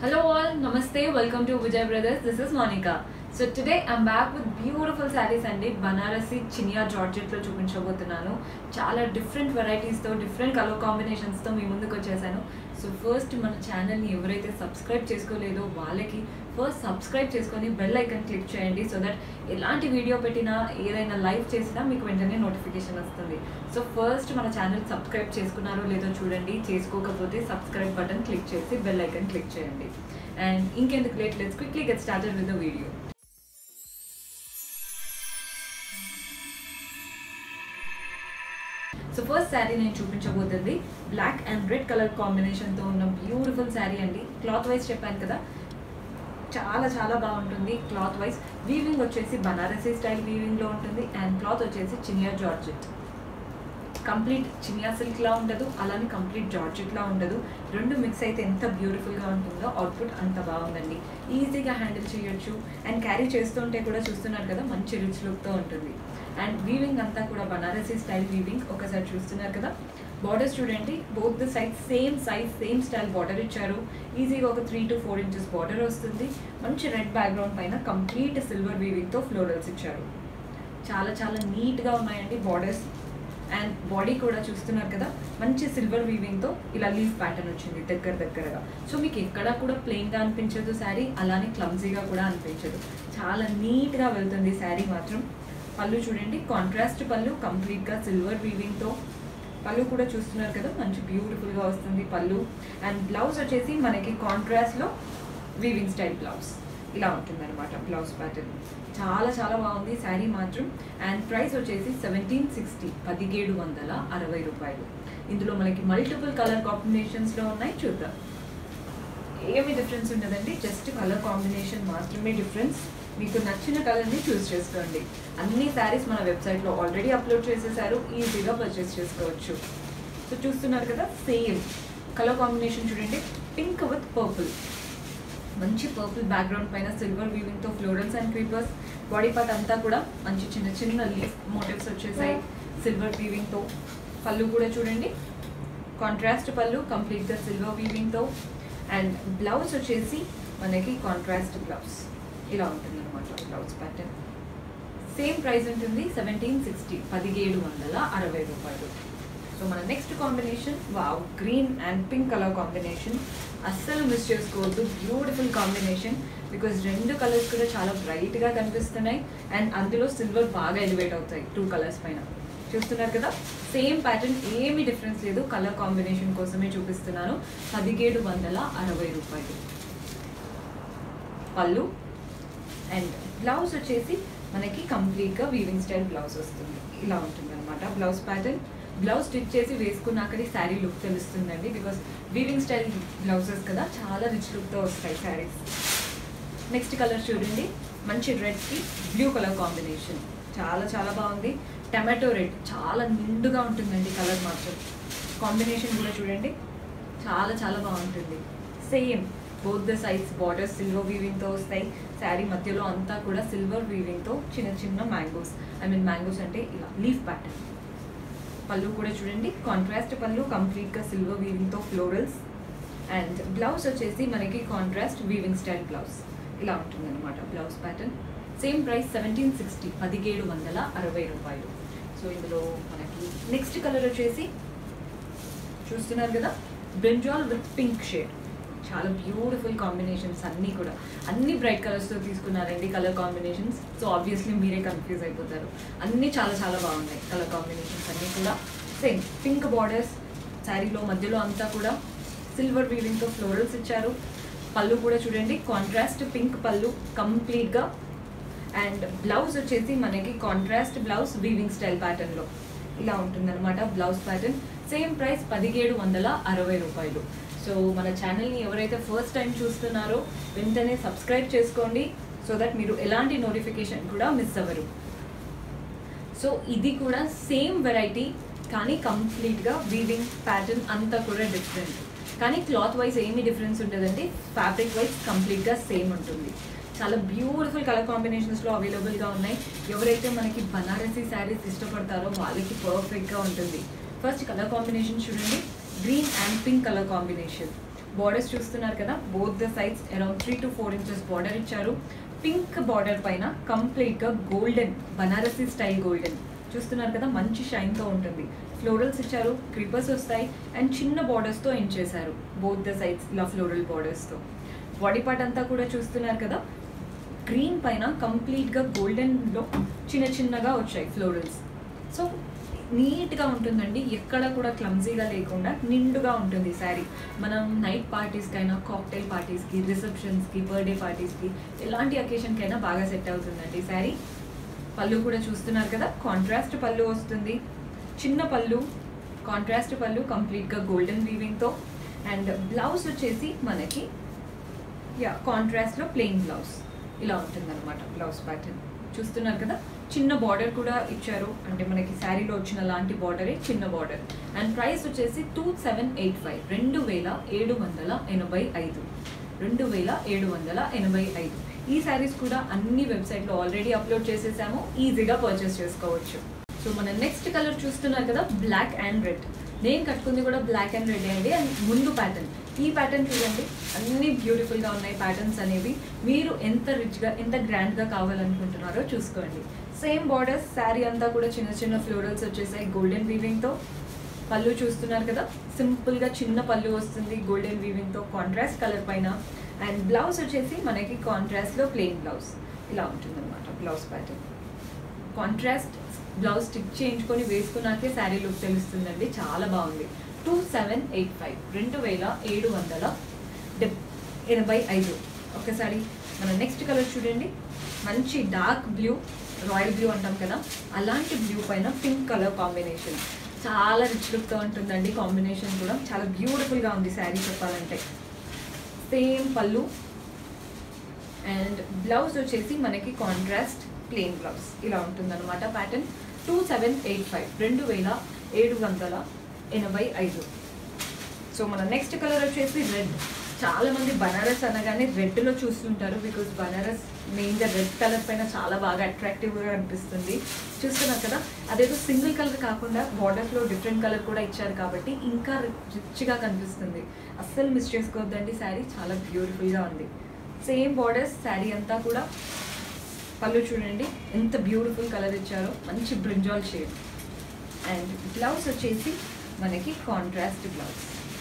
Hello all, Namaste, welcome to Vijay Brothers. This is Monica. So today I'm back with beautiful sarees అండి బనారసి చినియా జార్జెట్లో చూపించబోతున్నాను చాలా different వెరైటీస్తో different colour కాంబినేషన్స్తో మీ ముందుకు వచ్చేసాను సో ఫస్ట్ మన ఛానల్ని ఎవరైతే సబ్స్క్రైబ్ చేసుకోలేదో వాళ్ళకి ఫస్ట్ సబ్స్క్రైబ్ చేసుకొని బెల్ ఐకన్ క్లిక్ చేయండి సో దట్ ఎలాంటి వీడియో పెట్టినా ఏదైనా లైవ్ చేసినా మీకు వెంటనే నోటిఫికేషన్ వస్తుంది సో ఫస్ట్ మన ఛానల్ సబ్స్క్రైబ్ చేసుకున్నారో లేదో చూడండి చేసుకోకపోతే సబ్స్క్రైబ్ బటన్ క్లిక్ చేసి బెల్ ఐకన్ క్లిక్ చేయండి అండ్ ఇంకెందుకు late let's quickly get started with the video so first sari నేను చూపించబోతుంది బ్లాక్ అండ్ రెడ్ కలర్ కాంబినేషన్తో ఉన్న బ్యూటిఫుల్ శారీ అండి క్లాత్ వైజ్ చెప్పాను కదా చాలా చాలా బాగుంటుంది క్లాత్ వైజ్ వీవింగ్ వచ్చేసి బనారసీ స్టైల్ వీవింగ్లో ఉంటుంది అండ్ క్లాత్ వచ్చేసి చినియా జార్జెట్ కంప్లీట్ చినియా సిల్క్లా ఉండదు అలానే కంప్లీట్ జార్జెట్లా ఉండదు రెండు మిక్స్ అయితే ఎంత బ్యూటిఫుల్గా ఉంటుందో అవుట్పుట్ అంత బాగుందండి ఈజీగా హ్యాండిల్ చేయొచ్చు అండ్ క్యారీ చేస్తుంటే కూడా చూస్తున్నారు కదా మంచి రిచ్ లుక్తో ఉంటుంది అండ్ వీవింగ్ అంతా కూడా బనారసీ స్టైల్ వీవింగ్ ఒకసారి చూస్తున్నారు కదా బార్డర్స్ చూడండి both the size same size same style border ఇచ్చారు ఈజీగా ఒక three to four inches border వస్తుంది మంచి రెడ్ బ్యాక్గ్రౌండ్ పైన కంప్లీట్ సిల్వర్ వీవింగ్తో ఫ్లోరల్స్ ఇచ్చారు చాలా చాలా నీట్గా ఉన్నాయండి బార్డర్స్ అండ్ బాడీ కూడా చూస్తున్నారు కదా మంచి సిల్వర్ వీవింగ్తో ఇలా లీఫ్ ప్యాటర్న్ వచ్చింది దగ్గర దగ్గరగా సో మీకు ఎక్కడా కూడా ప్లెయిన్గా అనిపించదు శారీ అలానే క్లమ్జీగా కూడా అనిపించదు చాలా నీట్గా వెళ్తుంది శారీ మాత్రం పళ్ళు చూడండి కాంట్రాస్ట్ పళ్ళు కంప్లీట్గా సిల్వర్ వీవింగ్తో పళ్ళు కూడా చూస్తున్నారు కదా మంచి బ్యూటిఫుల్గా వస్తుంది పళ్ళు అండ్ బ్లౌజ్ వచ్చేసి మనకి కాంట్రాస్ట్లో వీవింగ్ స్టైల్ బ్లౌజ్ ఇలా ఉంటుంది అనమాట బ్లౌజ్ ప్యాటర్న్ చాలా చాలా బాగుంది శారీ మాత్రం అండ్ ప్రైస్ వచ్చేసి సెవెంటీన్ సిక్స్టీ పదిహేడు వందల అరవై రూపాయలు ఇందులో మనకి మల్టిపుల్ కలర్ కాంబినేషన్స్లో ఉన్నాయి చూద్దాం ఏమి డిఫరెన్స్ ఉండదండి జస్ట్ కలర్ కాంబినేషన్ మాత్రమే డిఫరెన్స్ మీకు నచ్చిన కలర్ని చూస్ చేసుకోండి అన్ని శారీస్ మన వెబ్సైట్లో ఆల్రెడీ అప్లోడ్ చేసేసారు ఈజీగా పర్చేస్ చేసుకోవచ్చు సో చూస్తున్నారు కదా సేమ్ కలర్ కాంబినేషన్ చూడండి పింక్ విత్ పర్పుల్ మంచి పర్పుల్ బ్యాక్గ్రౌండ్ పైన సిల్వర్ వీవింగ్తో florals and creepers body part అంతా కూడా మంచి చిన్న చిన్న లీఫ్ మోటివ్స్ వచ్చేసాయి సిల్వర్ వీవింగ్తో పళ్ళు కూడా చూడండి కాంట్రాస్ట్ పళ్ళు కంప్లీట్గా సిల్వర్ వీవింగ్తో అండ్ బ్లౌజ్ వచ్చేసి మనకి కాంట్రాస్ట్ బ్లౌజ్ ఇలా ఉంటుంది అనమాట బ్లౌజ్ ప్యాటర్న్ సేమ్ ప్రైస్ ఉంటుంది సెవెంటీన్ సిక్స్టీ పదిహేడు వందల అరవై రూపాయలు సో మన next combination wow green and pink colour combination అస్సలు మిస్ చేసుకోవద్దు బ్యూటిఫుల్ కాంబినేషన్ బికాజ్ రెండు కలర్స్ కూడా చాలా బ్రైట్గా కనిపిస్తున్నాయి అండ్ అందులో సిల్వర్ బాగా ఎలివేట్ అవుతాయి టూ కలర్స్ పైన చూస్తున్నారు కదా సేమ్ ప్యాటర్న్ ఏమి డిఫరెన్స్ లేదు కలర్ కాంబినేషన్ కోసమే చూపిస్తున్నాను పదిహేడు వందల అరవై రూపాయలు పళ్ళు అండ్ బ్లౌజ్ వచ్చేసి మనకి కంప్లీట్గా వీవింగ్ స్టైల్ బ్లౌజ్ వస్తుంది ఇలా ఉంటుంది అనమాట బ్లౌజ్ ప్యాటర్న్ బ్లౌజ్ స్టిచ్ చేసి వేసుకున్నాకనే శారీ లుక్ తెలుస్తుందండి బికాస్ వీవింగ్ స్టైల్ బ్లౌజెస్ కదా చాలా రిచ్ లుక్తో వస్తాయి శారీస్ నెక్స్ట్ కలర్ చూడండి మంచి రెడ్కి బ్లూ కలర్ కాంబినేషన్ చాలా చాలా బాగుంది టమాటో రెడ్ చాలా నిండుగా ఉంటుందండి కలర్ మాత్రం కాంబినేషన్ కూడా చూడండి చాలా చాలా బాగుంటుంది same both the sides borders silver వీవింగ్తో వస్తాయి శారీ మధ్యలో అంతా కూడా సిల్వర్ వీవింగ్తో చిన్న చిన్న మ్యాంగోస్ ఐ మీన్ మ్యాంగోస్ అంటే ఇలా లీఫ్ ప్యాటర్న్ పళ్ళు కూడా చూడండి కాంట్రాస్ట్ పళ్ళు కంప్లీట్గా సిల్వర్ వీవింగ్తో ఫ్లోరల్స్ అండ్ బ్లౌజ్ వచ్చేసి మనకి కాంట్రాస్ట్ వీవింగ్ స్టైల్ బ్లౌజ్ ఇలా ఉంటుంది అనమాట blouse pattern same price seventeen sixty పదిహేడు వందల అరవై రూపాయలు సో ఇందులో మనకి నెక్స్ట్ కలర్ వచ్చేసి చూస్తున్నారు కదా బ్రింజాల్ విత్ పింక్ షేడ్ చాలా బ్యూటిఫుల్ కాంబినేషన్స్ అన్నీ కూడా అన్ని బ్రైట్ కలర్స్తో తీసుకున్నారండి కలర్ కాంబినేషన్స్ సో ఆబ్వియస్లీ మీరే కన్ఫ్యూజ్ అయిపోతారు అన్నీ చాలా చాలా బాగున్నాయి కలర్ కాంబినేషన్స్ అన్నీ కూడా సేమ్ పింక్ బార్డర్స్ శారీలో మధ్యలో అంతా కూడా సిల్వర్ వీవింగ్తో ఫ్లోరల్స్ ఇచ్చారు పళ్ళు కూడా చూడండి కాంట్రాస్ట్ పింక్ పళ్ళు కంప్లీట్గా అండ్ బ్లౌజ్ వచ్చేసి మనకి కాంట్రాస్ట్ బ్లౌజ్ వీవింగ్ స్టైల్ ప్యాటర్న్లో ఇలా ఉంటుందన్నమాట బ్లౌజ్ ప్యాటర్న్ సేమ్ ప్రైస్ పదిహేడు వందల అరవై రూపాయలు సో మన ఛానల్ని ఎవరైతే ఫస్ట్ టైం చూస్తున్నారో వెంటనే సబ్స్క్రైబ్ చేసుకోండి సో దట్ మీరు ఎలాంటి నోటిఫికేషన్ కూడా మిస్ అవ్వరు సో ఇది కూడా సేమ్ వెరైటీ కానీ కంప్లీట్గా వీవింగ్ ప్యాటర్న్ అంతా కూడా డిఫరెంట్ కానీ క్లాత్ వైజ్ ఏమి డిఫరెన్స్ ఉంటుందండి ఫ్యాబ్రిక్ వైజ్ కంప్లీట్గా సేమ్ ఉంటుంది చాలా బ్యూటిఫుల్ కలర్ కాంబినేషన్స్లో అవైలబుల్గా ఉన్నాయి ఎవరైతే మనకి బనారసీ శారీస్ ఇష్టపడతారో వాళ్ళకి పర్ఫెక్ట్గా ఉంటుంది ఫస్ట్ కలర్ కాంబినేషన్ చూడండి green and pink colour combination borders చూస్తున్నారు కదా both the sides around three to four inches border ఇచ్చారు పింక్ బార్డర్ పైన కంప్లీట్గా గోల్డెన్ బనారసి స్టైల్ గోల్డెన్ చూస్తున్నారు కదా మంచి షైన్తో ఉంటుంది ఫ్లోరల్స్ ఇచ్చారు క్రీపర్స్ వస్తాయి అండ్ చిన్న బార్డర్స్తో ఎండ్ చేశారు బోత్ ద సైడ్స్ ఇలా ఫ్లోరల్ బార్డర్స్తో బాడీ పార్ట్ అంతా కూడా చూస్తున్నారు కదా గ్రీన్ పైన కంప్లీట్గా గోల్డెన్లో చిన్న చిన్నగా వచ్చాయి ఫ్లోరల్స్ సో నీట్గా ఉంటుందండి ఎక్కడ కూడా క్లమ్జీగా లేకుండా నిండుగా ఉంటుంది శారీ మనం నైట్ పార్టీస్కైనా కాక్టైల్ పార్టీస్కి రిసెప్షన్స్కి బర్త్డే పార్టీస్కి ఎలాంటి అకేషన్కైనా బాగా సెట్ అవుతుందండి శారీ పళ్ళు కూడా చూస్తున్నారు కదా కాంట్రాస్ట్ పళ్ళు వస్తుంది చిన్న పళ్ళు కాంట్రాస్ట్ పళ్ళు కంప్లీట్గా గోల్డెన్ వీవింగ్తో అండ్ బ్లౌజ్ వచ్చేసి మనకి యా కాంట్రాస్ట్లో ప్లెయిన్ బ్లౌజ్ ఇలా ఉంటుందన్నమాట బ్లౌజ్ ప్యాటర్న్ చూస్తున్నారు కదా చిన్న బార్డర్ కూడా ఇచ్చారు అంటే మనకి శారీలో వచ్చిన లాంటి బార్డరే చిన్న బార్డర్ అండ్ ప్రైస్ వచ్చేసి టూ సెవెన్ ఎయిట్ ఫైవ్ రెండు వేల ఏడు వందల ఎనభై ఐదు రెండు వేల ఏడు వందల ఎనభై ఐదు ఈ శారీస్ కూడా అన్ని వెబ్సైట్లో ఆల్రెడీ అప్లోడ్ చేసేసాము ఈజీగా పర్చేస్ చేసుకోవచ్చు సో మన నెక్స్ట్ కలర్ చూస్తున్నారు కదా బ్లాక్ అండ్ రెడ్ నేను కట్టుకుంది కూడా బ్లాక్ అండ్ రెడ్ అండి అండ్ ముందు ప్యాటర్న్ ఈ ప్యాటర్న్ చూడండి అన్ని బ్యూటిఫుల్గా ఉన్నాయి ప్యాటర్న్స్ అనేవి మీరు ఎంత రిచ్గా ఎంత గ్రాండ్గా కావాలనుకుంటున్నారో చూసుకోండి సేమ్ బార్డర్స్ శారీ అంతా కూడా చిన్న చిన్న ఫ్లోరల్స్ వచ్చేసాయి గోల్డెన్ వీవింగ్తో పళ్ళు చూస్తున్నారు కదా సింపుల్గా చిన్న పళ్ళు వస్తుంది గోల్డెన్ వీవింగ్తో కాంట్రాస్ట్ కలర్ పైన అండ్ బ్లౌజ్ వచ్చేసి మనకి కాంట్రాస్ట్లో ప్లెయిన్ బ్లౌజ్ ఇలా ఉంటుంది అనమాట blouse pattern contrast blouse stitch చేయించుకొని వేసుకున్నాకే శారీ లుక్ తెలుస్తుందండి చాలా బాగుంది టూ సెవెన్ ఎయిట్ ఫైవ్ రెండు వేల ఏడు వందల డెబ్ ఎనభై ఐదు ఒకసారి మన నెక్స్ట్ కలర్ చూడండి మంచి డార్క్ బ్లూ రాయల్ బ్లూ అంటాం కదా అలాంటి బ్లూ పైన పింక్ కలర్ కాంబినేషన్ చాలా రిచ్ లుక్తో ఉంటుందండి కాంబినేషన్ కూడా చాలా బ్యూటిఫుల్గా ఉంది శారీ చెప్పాలంటే సేమ్ పళ్ళు అండ్ బ్లౌజ్ వచ్చేసి మనకి కాంట్రాస్ట్ ప్లెయిన్ బ్లౌజ్ ఇలా ఉంటుందన్నమాట pattern two seven eight five రెండు వేల ఏడు వందల ఎనభై ఐదు సో మన నెక్స్ట్ కలర్ వచ్చేసి రెడ్ చాలా మంది బనారస్ అనగానే రెడ్లో చూస్తుంటారు బికాస్ బనారస్ మెయిన్గా రెడ్ కలర్ పైన చాలా బాగా అట్రాక్టివ్గా అనిపిస్తుంది చూస్తున్నారు కదా అదేదో సింగిల్ కలర్ కాకుండా బార్డర్స్లో డిఫరెంట్ కలర్ కూడా ఇచ్చారు కాబట్టి ఇంకా రిచ్గా కనిపిస్తుంది అస్సలు మిస్ చేసుకోవద్దండి శారీ చాలా బ్యూటిఫుల్గా ఉంది సేమ్ బార్డర్స్ శారీ అంతా కూడా పళ్ళు చూడండి ఎంత బ్యూటిఫుల్ కలర్ ఇచ్చారో మంచి బ్రింజాల్ షేడ్ అండ్ బ్లౌజ్ వచ్చేసి మనకి కాంట్రాస్ట్ బ్లౌజ్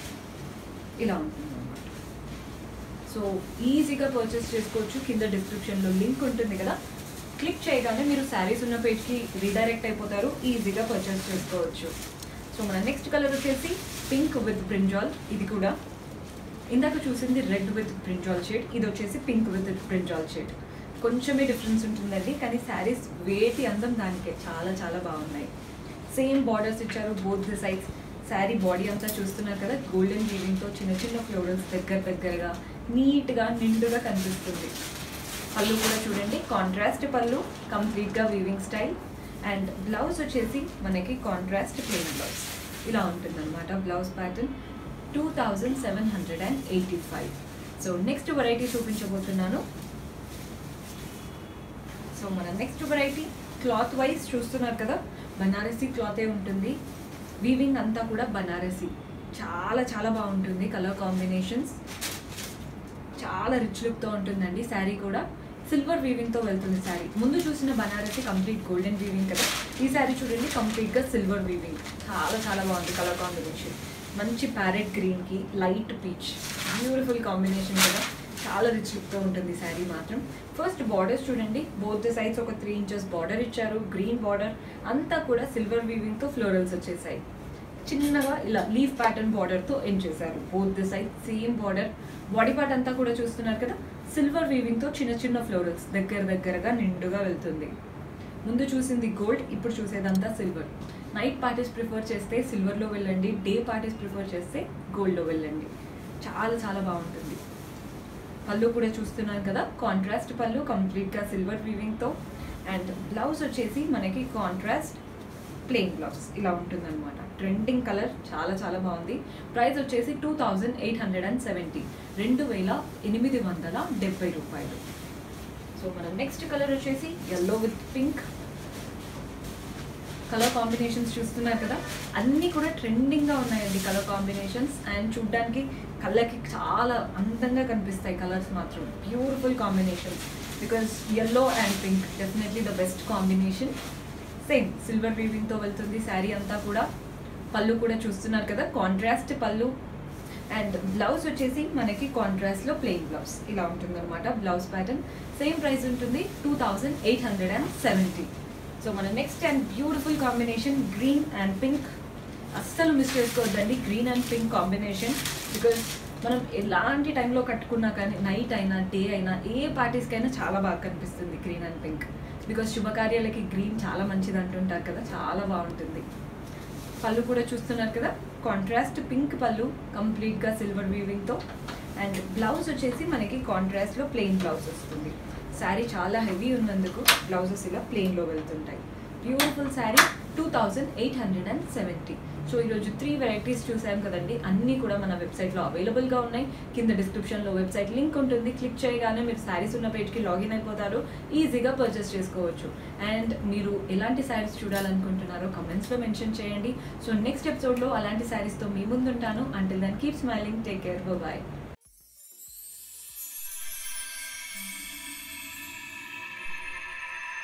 ఇలా ఉంటుంది అనమాట సో ఈజీగా పర్చేస్ చేసుకోవచ్చు కింద డిస్క్రిప్షన్లో లింక్ ఉంటుంది కదా క్లిక్ చేయగానే మీరు శారీస్ ఉన్న పేజ్కి రీడైరెక్ట్ అయిపోతారు ఈజీగా పర్చేస్ చేసుకోవచ్చు సో మన నెక్స్ట్ కలర్ వచ్చేసి పింక్ విత్ బ్రింజాల్ ఇది కూడా ఇందాక చూసింది రెడ్ విత్ బ్రింజాల్ షేడ్ ఇది వచ్చేసి పింక్ విత్ బ్రింజాల్ షేడ్ కొంచెమే డిఫరెన్స్ ఉంటుందండి కానీ శారీస్ వేటి అందం దానికే చాలా చాలా బాగున్నాయి సేమ్ బార్డర్స్ ఇచ్చారు both the sides sari body అంతా చూస్తున్నారు కదా గోల్డెన్ వీవింగ్తో చిన్న చిన్న ఫ్లోరల్స్ దగ్గర దగ్గరగా నీట్గా నిండుగా కనిపిస్తుంది పళ్ళు కూడా చూడండి కాంట్రాస్ట్ పళ్ళు కంప్లీట్గా వీవింగ్ స్టైల్ అండ్ బ్లౌజ్ వచ్చేసి మనకి కాంట్రాస్ట్ ప్లెయిన్ బ్లౌజ్ ఇలా ఉంటుందన్నమాట blouse pattern two thousand seven hundred and eighty five so next variety చూపించబోతున్నాను సో మన నెక్స్ట్ వెరైటీ క్లాత్ వైజ్ చూస్తున్నారు కదా బనారసి క్లాతే ఉంటుంది వీవింగ్ అంతా కూడా బనారసి చాలా చాలా బాగుంటుంది కలర్ కాంబినేషన్స్ చాలా రిచ్ లుక్తో ఉంటుందండి శారీ కూడా సిల్వర్ వీవింగ్తో వెళ్తుంది శారీ ముందు చూసిన బనారసి కంప్లీట్ గోల్డెన్ వీవింగ్ కదా ఈ శారీ చూడండి కంప్లీట్గా సిల్వర్ వీవింగ్ చాలా చాలా బాగుంది కలర్ కాంబినేషన్ మంచి ప్యారెట్ గ్రీన్కి లైట్ పీచ్ బ్యూటిఫుల్ కాంబినేషన్ కదా చాలా రిచ్ లుక్తో ఉంటుంది శారీ మాత్రం ఫస్ట్ బార్డర్స్ చూడండి బోత్ ద సైడ్స్ ఒక త్రీ ఇంచెస్ బార్డర్ ఇచ్చారు గ్రీన్ బార్డర్ అంతా కూడా సిల్వర్ వీవింగ్తో ఫ్లోరల్స్ వచ్చేసాయి చిన్నగా ఇలా లీఫ్ ప్యాటర్న్ బార్డర్తో ఎండ్ చేశారు both the side same border body part అంతా కూడా చూస్తున్నారు కదా సిల్వర్ వీవింగ్తో చిన్న చిన్న ఫ్లోరల్స్ దగ్గర దగ్గరగా నిండుగా వెళ్తుంది ముందు చూసింది గోల్డ్ ఇప్పుడు చూసేదంతా సిల్వర్ నైట్ పార్టీస్ ప్రిఫర్ చేస్తే సిల్వర్లో వెళ్ళండి డే పార్టీస్ ప్రిఫర్ చేస్తే గోల్డ్లో వెళ్ళండి చాలా చాలా బాగుంటుంది పళ్ళు కూడా చూస్తున్నారు కదా కాంట్రాస్ట్ పళ్ళు కంప్లీట్గా సిల్వర్ వీవింగ్తో అండ్ బ్లౌజ్ వచ్చేసి మనకి కాంట్రాస్ట్ ప్లెయిన్ బ్లౌజ్ ఇలా ఉంటుందన్నమాట ట్రెండింగ్ కలర్ చాలా చాలా బాగుంది ప్రైస్ వచ్చేసి two thousand eight hundred and seventy రెండు వేల ఎనిమిది వందల డెబ్బై రూపాయలు సో మన నెక్స్ట్ కలర్ వచ్చేసి yellow with pink colour combinations చూస్తున్నారు కదా అన్నీ కూడా ట్రెండింగ్గా ఉన్నాయండి కలర్ కాంబినేషన్స్ అండ్ చూడ్డానికి కళ్ళకి చాలా అందంగా కనిపిస్తాయి కలర్స్ మాత్రం beautiful combinations because yellow and pink definitely the best combination same silver వీవింగ్తో వెళ్తుంది శారీ అంతా కూడా పళ్ళు కూడా చూస్తున్నారు కదా కాంట్రాస్ట్ పళ్ళు అండ్ బ్లౌజ్ వచ్చేసి మనకి కాంట్రాస్ట్లో ప్లెయిన్ బ్లౌజ్ ఇలా ఉంటుంది అనమాట బ్లౌజ్ ప్యాటర్న్ సేమ్ ప్రైస్ ఉంటుంది two thousand eight hundred and seventy so మన next and beautiful combination green and pink అస్సలు మిస్ చేసుకోవద్దండి green and pink combination because మనం ఎలాంటి టైంలో కట్టుకున్నా కానీ నైట్ అయినా డే అయినా ఏ పార్టీస్కైనా చాలా బాగా కనిపిస్తుంది గ్రీన్ అండ్ పింక్ బికాజ్ శుభకార్యాలకి గ్రీన్ చాలా మంచిది అంటుంటారు కదా చాలా బాగుంటుంది పళ్ళు కూడా చూస్తున్నారు కదా కాంట్రాస్ట్ పింక్ పళ్ళు కంప్లీట్గా సిల్వర్ వీవింగ్తో అండ్ బ్లౌజ్ వచ్చేసి మనకి కాంట్రాస్ట్లో ప్లెయిన్ బ్లౌజ్ వస్తుంది శారీ చాలా హెవీ ఉన్నందుకు బ్లౌజెస్ ఇలా ప్లెయిన్లో వెళ్తుంటాయి beautiful sari two thousand eight hundred and seventy so ఈరోజు త్రీ వెరైటీస్ చూసాం కదండి అన్నీ కూడా మన వెబ్సైట్లో అవైలబుల్గా ఉన్నాయి కింద డిస్క్రిప్షన్లో వెబ్సైట్ లింక్ ఉంటుంది క్లిక్ చేయగానే మీరు శారీస్ ఉన్న పేజ్కి లాగిన్ అయిపోతారు ఈజీగా పర్చేస్ చేసుకోవచ్చు అండ్ మీరు ఎలాంటి శారీస్ చూడాలనుకుంటున్నారో కమెంట్స్లో మెన్షన్ చేయండి సో నెక్స్ట్ ఎపిసోడ్లో అలాంటి శారీస్తో మీ ముందుంటాను until then keep smiling take care bye